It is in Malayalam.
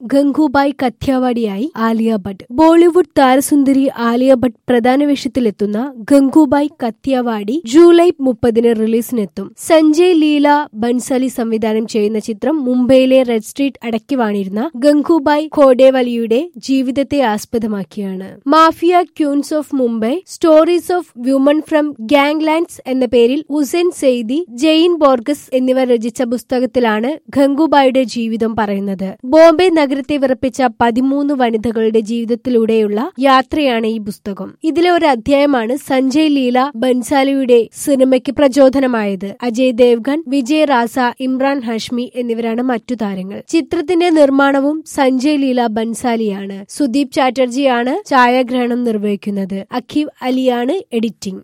ഗംഗൂബായ് കഥ്യാവാടിയായി ആലിയ ഭട്ട് ബോളിവുഡ് താരസുന്ദരി ആലിയ ഭട്ട് പ്രധാന വേഷത്തിലെത്തുന്ന ഗംഗൂബായ് കഥ്യാവാടി ജൂലൈ മുപ്പതിന് റിലീസിനെത്തും സഞ്ജയ് ലീല ബൻസാലി സംവിധാനം ചെയ്യുന്ന ചിത്രം മുംബൈയിലെ റെഡ് സ്ട്രീറ്റ് അടക്കി വാണിരുന്ന ഗംഗൂബായ് ഖോഡേവലിയുടെ ജീവിതത്തെ ആസ്പദമാക്കിയാണ് mafia queens of Mumbai stories of women from ganglands എന്ന പേരിൽ ഉസൈൻ സെയ്ദി ജെയിൻ ബോർഗസ് എന്നിവർ രചിച്ച പുസ്തകത്തിലാണ് ഗംഗുബായുടെ ജീവിതം പറയുന്നത് ബോംബെ നഗരത്തെ വിറപ്പിച്ച പതിമൂന്ന് വനിതകളുടെ ജീവിതത്തിലൂടെയുള്ള യാത്രയാണ് ഈ പുസ്തകം ഇതിലെ ഒരു അധ്യായമാണ് സഞ്ജയ് ലീല ബൻസാലിയുടെ സിനിമയ്ക്ക് പ്രചോദനമായത് അജയ് ദേവ്ഗൺ വിജയ് റാസ ഇമ്രാൻ ഹാഷ്മി എന്നിവരാണ് മറ്റു താരങ്ങൾ ചിത്രത്തിന്റെ നിർമ്മാണവും സഞ്ജയ് ലീല ബൻസാലിയാണ് സുദീപ് ചാറ്റർജിയാണ് ഛായാഗ്രഹണം നിർവഹിക്കുന്നത് അഖീവ് അലിയാണ് എഡിറ്റിംഗ്